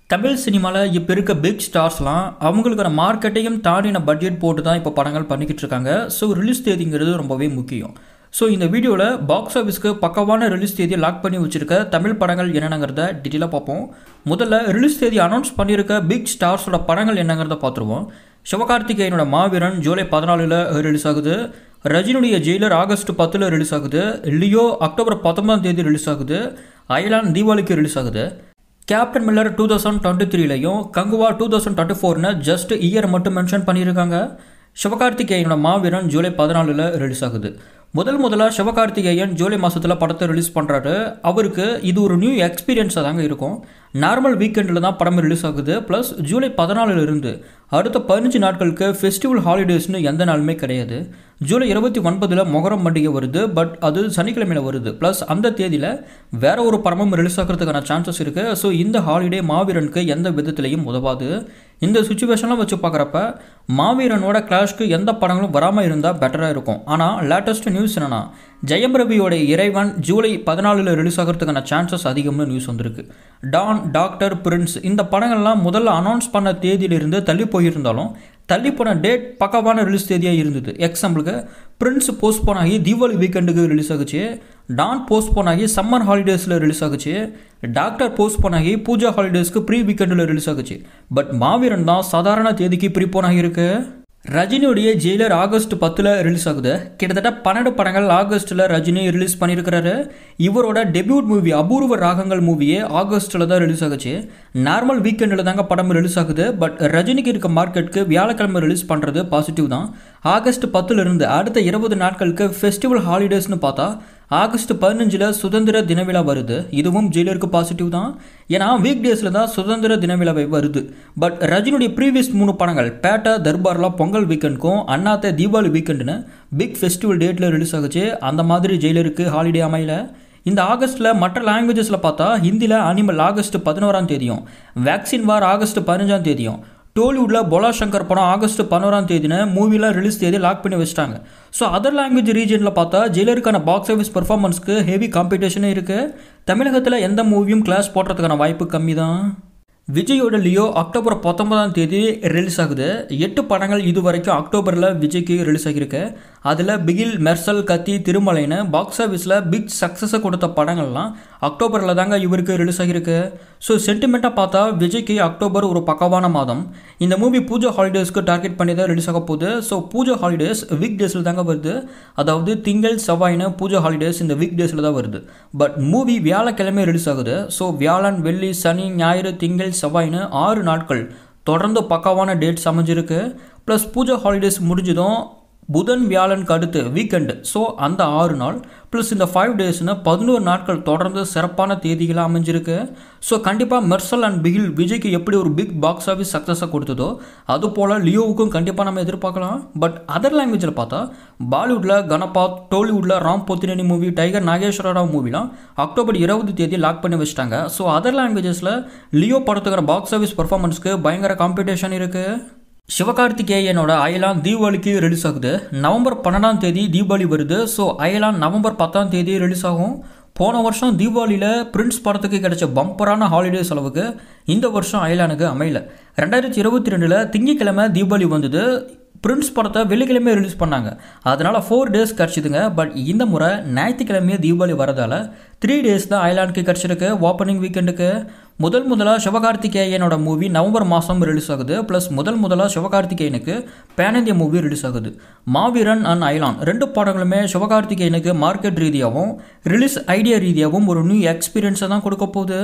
தமிழ் சினிமாவில் இப்போ இருக்க பிக் ஸ்டார்ஸ்லாம் அவங்களுக்கான மார்க்கெட்டையும் தாண்டின பட்ஜெட் போட்டு தான் இப்போ படங்கள் பண்ணிக்கிட்டு இருக்காங்க ஸோ ரிலீஸ் தேதிங்கிறது ரொம்பவே முக்கியம் ஸோ இந்த வீடியோவில் பாக்ஸ் ஆஃபீஸ்க்கு பக்கவான ரிலீஸ் தேதியை லாக் பண்ணி வச்சிருக்க தமிழ் படங்கள் என்னென்னங்கிறத டீட்டெயிலாக பார்ப்போம் முதல்ல ரிலீஸ் தேதி அனௌன்ஸ் பண்ணியிருக்க பிக் ஸ்டார்ஸோட படங்கள் என்னங்கிறத பார்த்துருவோம் சிவகார்த்திகேயனோட மாவீரன் ஜூலை பதினாலில் ரிலீஸ் ஆகுது ரஜினியுடைய ஜெயிலர் ஆகஸ்ட் பத்தில் ரிலீஸ் ஆகுது லியோ அக்டோபர் பத்தொன்பதாம் தேதி ரிலீஸ் ஆகுது அயலான் தீபாவளிக்கு ரிலீஸ் ஆகுது Captain Miller two thousand twenty த்ரீலையும் கங்குவா டூ தௌசண்ட் டுவெண்ட்டி ஃபோர்னு ஜஸ்ட் இயர் மட்டும் மென்ஷன் பண்ணியிருக்காங்க சிவகார்த்திகேயனோட மாவீரன் ஜூலை பதினாலில் ரிலீஸ் ஆகுது முதல் முதலாக சிவகார்த்திகேயன் ஜூலை மாதத்தில் படத்தை ரிலீஸ் பண்ணுறாரு அவருக்கு இது ஒரு நியூ எக்ஸ்பீரியன்ஸாக தாங்க இருக்கும் நார்மல் வீக்கெண்டில் தான் படம் ரிலீஸ் ஆகுது ப்ளஸ் ஜூலை பதினாலிருந்து அடுத்த பதினஞ்சு நாட்களுக்கு ஃபெஸ்டிவல் ஹாலிடேஸ்னு எந்த நாளுமே கிடையாது ஜூலை இருபத்தி ஒன்பதில் மொகரம் பண்டிகை வருது பட் அது சனிக்கிழமையில் வருது ப்ளஸ் அந்த தேதியில் வேற ஒரு படமும் ரிலீஸ் ஆகிறதுக்கான சான்சஸ் இருக்குது ஸோ இந்த ஹாலிடே மாவீரனுக்கு எந்த விதத்துலையும் உதவாது இந்த சுச்சுவேஷன்லாம் வச்சு பார்க்குறப்ப மாவீரனோட கிளாஷ்க்கு எந்த படங்களும் வராமல் இருந்தால் பெட்டராக இருக்கும் ஆனால் லேட்டஸ்ட் நியூஸ் என்னன்னா ஜெயம் ரவியோட இறைவன் ஜூலை பதினாலில் ரிலீஸ் ஆகிறதுக்கான சான்சஸ் அதிகம்னு நியூஸ் வந்திருக்கு டான் டாக்டர் பிரின்ஸ் இந்த படங்கள்லாம் முதல்ல அனௌன்ஸ் பண்ண தேதியிலிருந்து தள்ளி போயிருந்தாலும் தள்ளி போன டேட் பக்கவான ரிலீஸ் தேதியாக இருந்தது எக்ஸாம்பிளுக்கு பிரின்ஸ் போஸ்ட்போன் ஆகி தீபாவளி வீக்கெண்டுக்கு ரிலீஸ் ஆகுச்சு டான் போஸ்ட்போன் ஆகி சம்மர் ஹாலிடேஸில் ரிலீஸ் ஆகுச்சு டாக்டர் போஸ்ட்போன் ஆகி பூஜா ஹாலிடேஸ்க்கு ப்ரீ வீக்கெண்டில் ரிலீஸ் ஆகுச்சு பட் மாவீரன் தான் சாதாரண தேதிக்கு ப்ரீபோன் ஆகியிருக்கு ரஜினியுடைய ஜெயிலர் ஆகஸ்ட் பத்தில் ரிலீஸ் ஆகுது கிட்டத்தட்ட பன்னெண்டு படங்கள் ஆகஸ்ட்டில் ரஜினி ரிலீஸ் பண்ணியிருக்கிறாரு இவரோட டெபியூட் மூவி அபூர்வ ராகங்கள் மூவியே ஆகஸ்ட்டில் தான் ரிலீஸ் ஆகுச்சு நார்மல் வீக்கெண்டில் தாங்க படம் ரிலீஸ் ஆகுது பட் ரஜினிக்கு இருக்க மார்க்கெட்டுக்கு வியாழக்கிழமை ரிலீஸ் பண்ணுறது பாசிட்டிவ் தான் ஆகஸ்ட் பத்துலேருந்து அடுத்த இருபது நாட்களுக்கு ஃபெஸ்டிவல் ஹாலிடேஸ்னு பார்த்தா ஆகஸ்ட் பதினஞ்சில் சுதந்திர தின விழா வருது இதுவும் ஜெயிலருக்கு பாசிட்டிவ் தான் ஏன்னா வீக் டேஸில் தான் சுதந்திர தின விழாவை வருது பட் ரஜினியுடைய ப்ரீவியஸ் மூணு படங்கள் பேட்டா தர்பார்லாம் பொங்கல் வீக்கெண்டுக்கும் அண்ணாத்த தீபாவளி வீக்கெண்டுன்னு பிக் ஃபெஸ்டிவல் டேட்டில் ரிலீஸ் ஆகுச்சு அந்த மாதிரி ஜெயிலருக்கு ஹாலிடே அமையல இந்த ஆகஸ்ட்டில் மற்ற லாங்குவேஜஸில் பார்த்தா ஹிந்தியில் அனிமல் ஆகஸ்ட் பதினோராம் தேதியும் வேக்சின் வார் ஆகஸ்ட் பதினஞ்சாம் தேதியும் டோலிவுட்டில் பொலா சங்கர் படம் ஆகஸ்ட் பதினோராம் தேதினு மூவிலாம் ரிலீஸ் தேதி லாக் பண்ணி வச்சிட்டாங்க ஸோ அதர் லாங்குவேஜ் ரீஜனில் பார்த்தா ஜெயிலருக்கான பாக்ஸ் ஆஃபீஸ் பெர்ஃபார்மன்ஸ்க்கு ஹெவி காம்படிஷனும் இருக்குது தமிழகத்தில் எந்த மூவியும் கிளாஸ் போடுறதுக்கான வாய்ப்பு கம்மி தான் விஜயோட லியோ அக்டோபர் பத்தொன்பதாம் தேதி ரிலீஸ் ஆகுது எட்டு படங்கள் இது வரைக்கும் அக்டோபரில் விஜய்க்கு ரிலீஸ் ஆகியிருக்கு அதில் பிகில் மெர்சல் கத்தி திருமலைன்னு பாக்ஸ் ஆஃபீஸில் பிக் சக்ஸஸை கொடுத்த படங்கள்லாம் அக்டோபரில் தாங்க இவருக்கு ரிலீஸ் ஆகியிருக்கு ஸோ சென்டிமெண்ட்டாக பார்த்தா விஜய்க்கு அக்டோபர் ஒரு பக்கவான மாதம் இந்த மூவி பூஜா ஹாலிடேஸ்க்கு டார்கெட் பண்ணி தான் ரிலீஸ் ஆக போகுது ஸோ பூஜா ஹாலிடேஸ் வீக் டேஸில் தாங்க வருது அதாவது திங்கள் செவ்வாயின்னு பூஜா ஹாலிடேஸ் இந்த வீக் டேஸில் தான் வருது பட் மூவி வியாழக்கிழமை ரிலீஸ் ஆகுது ஸோ வியாழன் வெள்ளி சனி ஞாயிறு திங்கள் செவ்வாயின்னு ஆறு நாட்கள் தொடர்ந்து பக்காவான டேட்ஸ் அமைஞ்சிருக்கு ப்ளஸ் பூஜா ஹாலிடேஸ் முடிஞ்சதும் புதன் வியாழனுக்கு அடுத்து வீக்கெண்டு ஸோ அந்த ஆறு நாள் ப்ளஸ் இந்த ஃபைவ் டேஸ்னு பதினோரு நாட்கள் தொடர்ந்து சிறப்பான தேதிகளாக அமைஞ்சிருக்கு ஸோ கண்டிப்பாக மெர்சல் அண்ட் பிகில் விஜய்க்கு எப்படி ஒரு பிக் பாக்ஸ் ஆஃபீஸ் சக்ஸஸை கொடுத்ததோ அது போல் லியோவுக்கும் கண்டிப்பாக நம்ம எதிர்பார்க்கலாம் பட் அதர் லாங்குவேஜில் பார்த்தா பாலிவுட்டில் கணபாத் டோலிவுட்டில் ராம் போத்தினி மூவி டைகர் நாகேஸ்வர ராவ் மூவிலாம் அக்டோபர் இருபது தேதி லாக் பண்ணி வச்சிட்டாங்க ஸோ அதர் லாங்குவேஜஸில் லியோ படத்துக்கிற பாக்ஸ் ஆஃபீஸ் பர்ஃபார்மன்ஸ்க்கு பயங்கர காம்படிஷன் இருக்குது சிவகார்த்திகேயனோட அயலான் தீபாவளிக்கு ரிலீஸ் ஆகுது நவம்பர் பன்னெண்டாம் தேதி தீபாவளி வருது ஸோ அயலான் நவம்பர் பத்தாம் தேதி ரிலீஸ் ஆகும் போன வருஷம் தீபாவளியில் பிரின்ஸ் படத்துக்கு கிடைச்ச பம்பரான ஹாலிடே செலவுக்கு இந்த வருஷம் அயலானுக்கு அமையல ரெண்டாயிரத்தி இருபத்தி ரெண்டில் திங்கக்கிழமை தீபாவளி வந்தது பிரின்ஸ் படத்தை வெள்ளிக்கிழமை ரிலீஸ் பண்ணாங்க அதனால் ஃபோர் டேஸ் கிடச்சிதுங்க பட் இந்த முறை ஞாயிற்றுக்கிழமையே தீபாவளி வரதால் த்ரீ டேஸ் தான் ஐலாண்டுக்கு கிடச்சிருக்கு ஓப்பனிங் வீக்கெண்டுக்கு முதல் முதலாக சிவகார்த்திகேயனோட மூவி நவம்பர் மாதம் ரிலீஸ் ஆகுது ப்ளஸ் முதல் முதலாக சிவகார்த்திகேயனுக்கு பேன் இந்திய மூவி ரிலீஸ் ஆகுது மாவீரன் அண்ட் ஐலான் ரெண்டு படங்களுமே சிவகார்த்திகேயனுக்கு மார்க்கெட் ரீதியாகவும் ரிலீஸ் ஐடியா ரீதியாகவும் ஒரு நியூ எக்ஸ்பீரியன்ஸை தான் கொடுக்க போகுது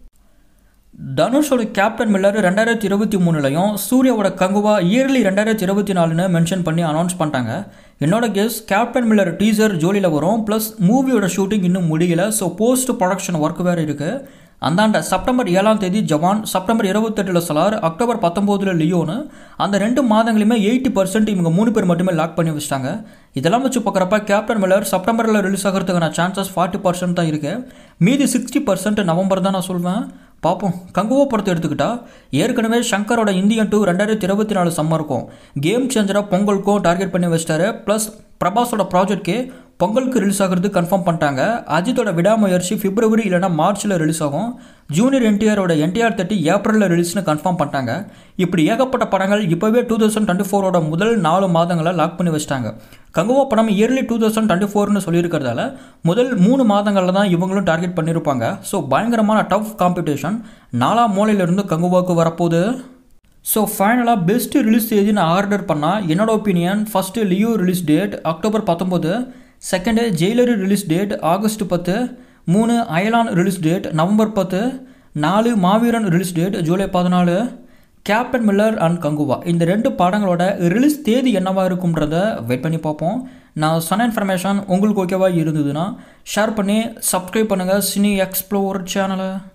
தனுஷோட கேப்டன் மில்லர் ரெண்டாயிரத்தி இருபத்தி மூணுலையும் சூர்யாவோட கங்குவா இயர்லி ரெண்டாயிரத்தி இருபத்தி நாலுன்னு மென்ஷன் பண்ணி அனௌன்ஸ் பண்ணிட்டாங்க என்னோட கெஸ் கேப்டன் மில்லர் டீசர் ஜோலியில் வரும் ப்ளஸ் மூவியோட ஷூட்டிங் இன்னும் முடியல ஸோ போஸ்ட் ப்ரொடக்ஷன் ஒர்க் வேறு இருக்குது அந்தாண்ட செப்டம்பர் ஏழாம் தேதி ஜவான் செப்டம்பர் இருபத்தெட்டில் சலார் அக்டோபர் பத்தொம்போதில் லியோனு அந்த ரெண்டு மாதங்களுமே எயிட்டி பர்சன்ட் இவங்க மூணு பேர் மட்டுமே லாக் பண்ணி வச்சிட்டாங்க இதெல்லாம் வச்சு பார்க்குறப்ப கேப்டன் மில்லர் செப்டம்பரில் ரிலீஸ் ஆகிறதுக்கான சான்சஸ் ஃபார்ட்டி பர்சன்ட் தான் இருக்குது மீதி சிக்ஸ்டி பர்சன்ட் நவம்பர் தான் நான் சொல்வேன் பார்ப்போம் கங்குவோ படத்தை எடுத்துக்கிட்டா ஏற்கனவே சங்கரோட இந்தியன் டூ ரெண்டாயிரத்தி இருபத்தி நாலு சம்மருக்கும் கேம் சேஞ்சராக பொங்கலுக்கும் டார்கெட் பண்ணி வச்சிட்டாரு ப்ளஸ் பிரபாஸோட ப்ராஜெக்ட்கே பொங்கலுக்கு ரிலீஸ் ஆகிறது கன்ஃபார்ம் பண்ணிட்டாங்க அஜித்தோட விடாமுயற்சி பிப்ரவரி இல்லைனா மார்ச்சில் ரிலீஸ் ஆகும் ஜூனியர் என்டிஆரோட என்டிஆர் தேர்ட்டி ஏப்ரலில் ரிலீஸ்னு கன்ஃபார்ம் பண்ணிட்டாங்க இப்படி ஏகப்பட்ட படங்கள் இப்போவே டூ தௌசண்ட் டுவெண்ட்டி ஃபோரோட முதல் நாலு மாதங்களை லாக் பண்ணி வச்சிட்டாங்க கங்குவா படம் இயர்லி டூ தௌசண்ட் டுவெண்ட்டி ஃபோர்னு சொல்லியிருக்கிறதால முதல் மூணு மாதங்களில் தான் இவங்களும் டார்கெட் பண்ணியிருப்பாங்க ஸோ பயங்கரமான டஃப் காம்படிஷன் நாலாம் மூலையிலிருந்து கங்குவாவுக்கு வரப்போகுது ஸோ ஃபைனலாக பெஸ்ட்டு ரிலீஸ் தேதி நான் ஆர்டர் பண்ணால் என்னோட opinion first Leo release date October பத்தொம்போது second Jailer release date August பத்து மூணு அயலான் ரிலீஸ் டேட் நவம்பர் பத்து நாலு மாவீரன் ரிலீஸ் டேட் ஜூலை பதினாலு கேப்டன் மில்லர் அண்ட் கங்குவா இந்த ரெண்டு படங்களோட ரிலீஸ் தேதி என்னவாக இருக்கும்ன்றத வெயிட் பண்ணி பார்ப்போம் நான் சொன்ன இன்ஃபர்மேஷன் உங்களுக்கு ஓகேவா இருந்ததுன்னா ஷேர் பண்ணி சப்ஸ்கிரைப் பண்ணுங்கள் சினி எக்ஸ்ப்ளோர் சேனலை